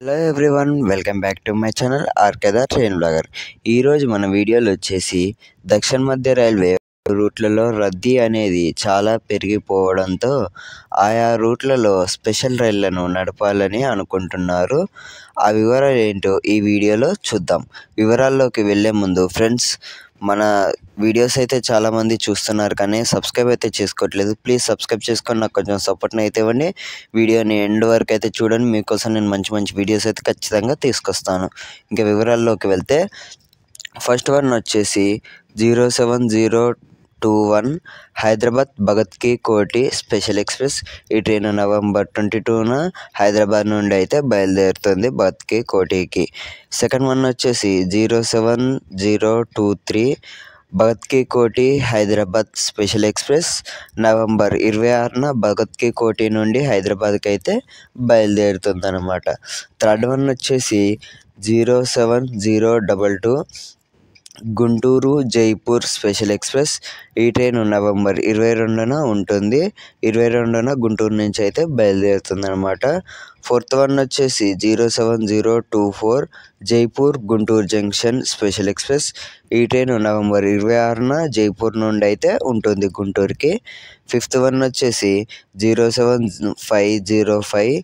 hello everyone welcome back to my channel ఆర్కేదా train blogger ఈరోజు మన వీడియోలో వచ్చేసి దక్షిణ మధ్య రైల్వే రూట్లలో రద్దీ అనేది చాలా పెరిగిపోవడంతో ఆయా రూట్లలో స్పెషల్ రైళ్లను నడపాలని అనుకుంటున్నారు ఆ వివరాలు ఏంటో ఈ వీడియోలో చూద్దాం వివరాల్లోకి వెళ్ళే ముందు ఫ్రెండ్స్ మన వీడియోస్ అయితే చాలామంది చూస్తున్నారు కానీ సబ్స్క్రైబ్ అయితే చేసుకోవట్లేదు ప్లీజ్ సబ్స్క్రైబ్ చేసుకొని నాకు కొంచెం సపోర్ట్ని అయితే ఇవ్వండి వీడియోని ఎండ్ వరకు అయితే చూడండి మీకోసం నేను మంచి మంచి వీడియోస్ అయితే ఖచ్చితంగా తీసుకొస్తాను ఇంకా వివరాల్లోకి వెళ్తే ఫస్ట్ వన్ వచ్చేసి zero seven zero two one Hyderabad Bhagat ki Kothi special express ఈ ట్రైన్ నవంబర్ ట్వంటీ టూన హైదరాబాద్ నుండి అయితే బయలుదేరుతుంది భగత్ కి కోటికి సెకండ్ వన్ వచ్చేసి zero seven zero two three Bhagat ki Kothi Hyderabad special express November ఇరవై ఆరున భగత్ కి కోటి నుండి హైదరాబాద్కి అయితే బయలుదేరుతుంది అనమాట థర్డ్ వన్ వచ్చేసి zero seven zero double two Guntur Jaipur special express ఈ ట్రైన్ నవంబర్ ఇరవై రెండున ఉంటుంది ఇరవై రెండున గుంటూరు నుంచి అయితే బయలుదేరుతుంది అనమాట ఫోర్త్ వన్ వచ్చేసి zero seven zero two four Jaipur Guntur junction special express ఈ ట్రైన్ నవంబర్ ఇరవై ఆరున జైపూర్ నుండి అయితే ఉంటుంది గుంటూరుకి ఫిఫ్త్ వన్ వచ్చేసి zero seven five zero five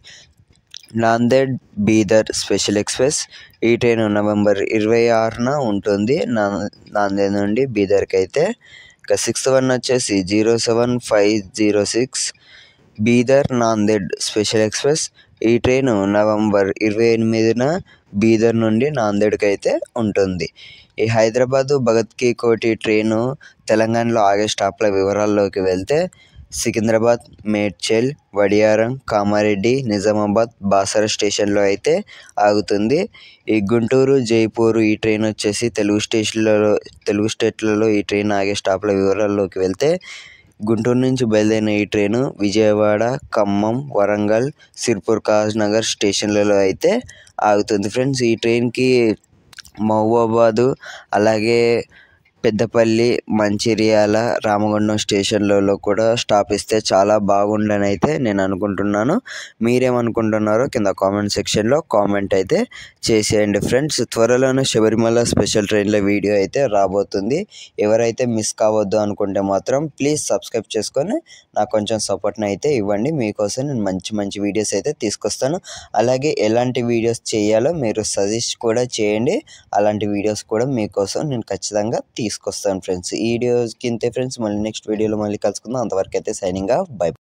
Nanded Bidar special express ఈ ట్రైన్ నవంబర్ ఇరవై ఆరున ఉంటుంది నా నాందేడ్ నుండి బీదర్కి అయితే ఇక సిక్స్త్ వన్ వచ్చేసి zero seven five zero six Bidar Nanded special express ఈ ట్రైన్ నవంబర్ ఇరవై ఎనిమిదిన బీదర్ నుండి నాందేడ్కి అయితే ఉంటుంది ఈ హైదరాబాదు భగత్ కి కోటి ట్రైను తెలంగాణలో ఆగే స్టాప్ల వివరాల్లోకి వెళ్తే సికింద్రాబాద్ మేడ్చల్ వడియారం కామారెడ్డి నిజామాబాద్ బాసర స్టేషన్లో అయితే ఆగుతుంది ఈ గుంటూరు జైపూర్ ఈ ట్రైన్ వచ్చేసి తెలుగు స్టేషన్లలో తెలుగు స్టేట్లలో ఈ ట్రైన్ ఆగే స్టాప్ల వివరాల్లోకి వెళ్తే గుంటూరు నుంచి బయలుదేరిన ఈ ట్రైను విజయవాడ ఖమ్మం వరంగల్ సిర్పూర్ కాజ్నగర్ స్టేషన్లలో అయితే ఆగుతుంది ఫ్రెండ్స్ ఈ ట్రైన్కి మహబూబాబాదు అలాగే పెద్దపల్లి మంచిర్యాల రామగుండం స్టేషన్లలో కూడా స్టాప్ ఇస్తే చాలా బాగుండని అయితే నేను అనుకుంటున్నాను మీరేమనుకుంటున్నారో కింద కామెంట్ సెక్షన్లో కామెంట్ అయితే చేసేయండి ఫ్రెండ్స్ త్వరలోనే శబరిమల స్పెషల్ ట్రైన్ల వీడియో అయితే రాబోతుంది ఎవరైతే మిస్ కావద్దు అనుకుంటే మాత్రం ప్లీజ్ సబ్స్క్రైబ్ చేసుకొని నాకు కొంచెం సపోర్ట్ని అయితే ఇవ్వండి మీకోసం నేను మంచి మంచి వీడియోస్ అయితే తీసుకొస్తాను అలాగే ఎలాంటి వీడియోస్ చేయాలో మీరు సజెస్ట్ కూడా చేయండి అలాంటి వీడియోస్ కూడా మీకోసం నేను ఖచ్చితంగా తీసుకొస్తాను ఫ్రెండ్స్ ఈ వీడియోకి ఇంతే ఫ్రెండ్స్ మళ్ళీ నెక్స్ట్ వీడియోలో మళ్ళీ కలుసుకుందాం అంతవరకు అయితే సైనింగ్ ఆఫ్ బై